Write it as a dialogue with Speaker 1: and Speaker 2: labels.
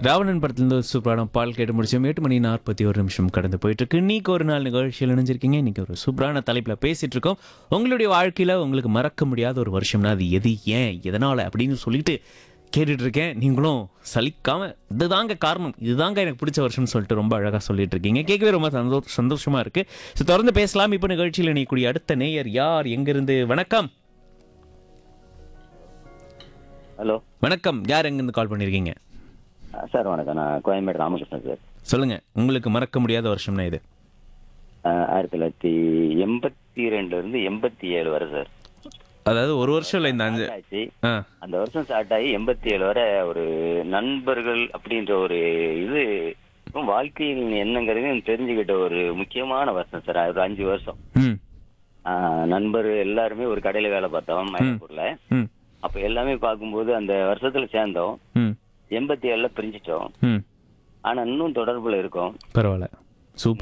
Speaker 1: ராவணன் படத்துலேருந்து ஒரு சூப்பரான பால் கேட்டு முடிச்சோம் எட்டு மணி நாற்பத்தி ஒரு நிமிஷம் கடந்து போயிட்டு இருக்கு இன்னைக்கு ஒரு நாள் நிகழ்ச்சியில் இணைஞ்சிருக்கீங்க இன்னைக்கு ஒரு சூப்பரான தலைப்பில் பேசிட்டு இருக்கோம் உங்களுடைய வாழ்க்கையில் உங்களுக்கு மறக்க முடியாத ஒரு வருஷம்னா அது எது ஏன் எதனால அப்படின்னு சொல்லிட்டு கேட்டுட்டு இருக்கேன் நீங்களும் சலிக்காம இதுதாங்க காரணம் இதுதாங்க எனக்கு பிடிச்ச வருஷம்னு சொல்லிட்டு ரொம்ப அழகாக சொல்லிட்டு இருக்கீங்க கேட்கவே ரொம்ப சந்தோ சந்தோஷமா இருக்கு ஸோ தொடர்ந்து பேசலாம் இப்போ நிகழ்ச்சியில் இணையக்கூடிய அடுத்த நேயர் யார் எங்கிருந்து வணக்கம்
Speaker 2: ஹலோ
Speaker 1: வணக்கம் யார் எங்கிருந்து கால் பண்ணியிருக்கீங்க
Speaker 2: சார் வணக்கம் நான் கோயம்பேடு ராமகிருஷ்ணன் சார்
Speaker 1: சொல்லுங்க உங்களுக்கு மறக்க முடியாத வருஷம்னா இது
Speaker 2: அஹ், ஆயிரத்தி தொள்ளாயிரத்தி எண்பத்தி ரெண்டுல இருந்து எண்பத்தி ஏழு வரை சார்
Speaker 1: அதாவது ஒரு வருஷம் இல்லை இந்த அஞ்சு
Speaker 2: ஆச்சு
Speaker 1: ஆ
Speaker 2: அந்த வருஷம் ஸ்டார்ட் ஆகி எண்பத்தி ஏழு வரை ஒரு நண்பர்கள் அப்படின்ற ஒரு இது வாழ்க்கையில் என்னங்கிறது தெரிஞ்சுக்கிட்ட ஒரு முக்கியமான வருஷம் சார் ஒரு அஞ்சு வருஷம்
Speaker 1: ம்
Speaker 2: அஹ், நண்பர் எல்லாருமே ஒரு கடையில வேலை பார்த்தோம் மயிலாப்பூர்ல
Speaker 1: ம்
Speaker 2: அப்ப எல்லாமே பார்க்கும்போது அந்த வருஷத்துல சேர்ந்தோம்
Speaker 1: ம்
Speaker 2: எண்பத்தி ஏழுல பிரிஞ்சிட்டோம்
Speaker 1: ம்
Speaker 2: ஆனா இன்னும் தொடர்புல இருக்கோம்
Speaker 1: பரவாயில்ல